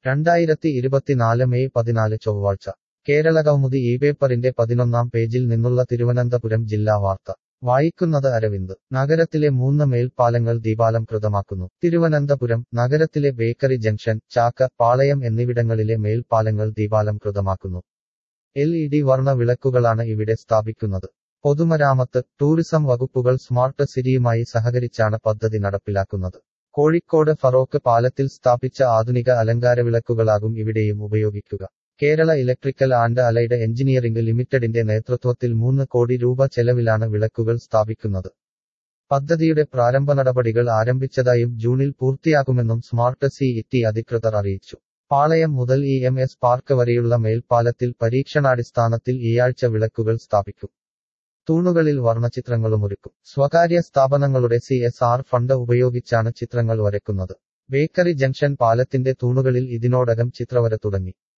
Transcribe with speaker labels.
Speaker 1: രണ്ടായിരത്തി ഇരുപത്തിനാല് മെയ് പതിനാല് ചൊവ്വാഴ്ച കേരള കൗമുദി ഈ പേപ്പറിന്റെ പതിനൊന്നാം പേജിൽ നിന്നുള്ള തിരുവനന്തപുരം ജില്ലാ വാർത്ത വായിക്കുന്നത് അരവിന്ദ് നഗരത്തിലെ മൂന്ന് മേൽപ്പാലങ്ങൾ ദീപാലംകൃതമാക്കുന്നു തിരുവനന്തപുരം നഗരത്തിലെ ബേക്കറി ജംഗ്ഷൻ ചാക്ക പാളയം എന്നിവിടങ്ങളിലെ മേൽപ്പാലങ്ങൾ ദീപാലംകൃതമാക്കുന്നു എൽ ഇ ഡി വർണ്ണ വിളക്കുകളാണ് ഇവിടെ സ്ഥാപിക്കുന്നത് പൊതുമരാമത്ത് ടൂറിസം വകുപ്പുകൾ സ്മാർട്ട് സിറ്റിയുമായി സഹകരിച്ചാണ് പദ്ധതി നടപ്പിലാക്കുന്നത് കോഴിക്കോട് ഫറോക്ക് പാലത്തിൽ സ്ഥാപിച്ച ആധുനിക അലങ്കാരവിളക്കുകളാകും ഇവിടെയും ഉപയോഗിക്കുക Kerala electrical and allied engineering ലിമിറ്റഡിന്റെ നേതൃത്വത്തിൽ മൂന്ന് കോടി രൂപ ചെലവിലാണ് വിളക്കുകൾ സ്ഥാപിക്കുന്നത് പദ്ധതിയുടെ പ്രാരംഭ നടപടികൾ ആരംഭിച്ചതായും ജൂണിൽ പൂർത്തിയാകുമെന്നും സ്മാർട്ട് സി ഇറ്റി അധികൃതർ അറിയിച്ചു പാളയം മുതൽ ഇ എം എസ് പാർക്ക് വരെയുള്ള മേൽപ്പാലത്തിൽ പരീക്ഷണാടിസ്ഥാനത്തിൽ ഈയാഴ്ച വിളക്കുകൾ സ്ഥാപിക്കും തൂണുകളിൽ വർണ്ണചിത്രങ്ങളുമൊരുക്കും സ്വകാര്യ സ്ഥാപനങ്ങളുടെ സി എസ് ആർ ഫണ്ട് ഉപയോഗിച്ചാണ് ചിത്രങ്ങൾ വരയ്ക്കുന്നത് ബേക്കറി ജംഗ്ഷൻ പാലത്തിന്റെ തൂണുകളിൽ ഇതിനോടകം ചിത്രവര തുടങ്ങി